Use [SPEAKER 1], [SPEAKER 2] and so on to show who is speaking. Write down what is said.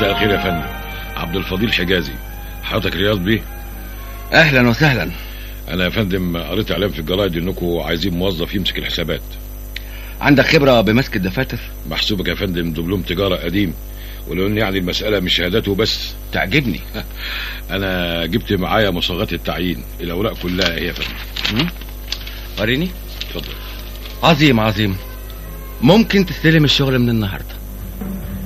[SPEAKER 1] مساء الخير يا فندم عبد الفضيل حجازي حضرتك رياض بيه
[SPEAKER 2] اهلا وسهلا
[SPEAKER 1] انا يا فندم قريت اعلان في الجرايد انكم عايزين موظف يمسك الحسابات
[SPEAKER 2] عندك خبره بمسك الدفاتر
[SPEAKER 1] محسوبك يا فندم دبلوم تجاره قديم ولو ان يعني المساله مش شهاداته بس
[SPEAKER 2] تعجبني
[SPEAKER 1] انا جبت معايا مصاغات التعيين الاوراق كلها هي يا فندم
[SPEAKER 2] مم؟ وريني
[SPEAKER 1] اتفضل
[SPEAKER 2] عظيم عظيم ممكن تستلم الشغل من النهارده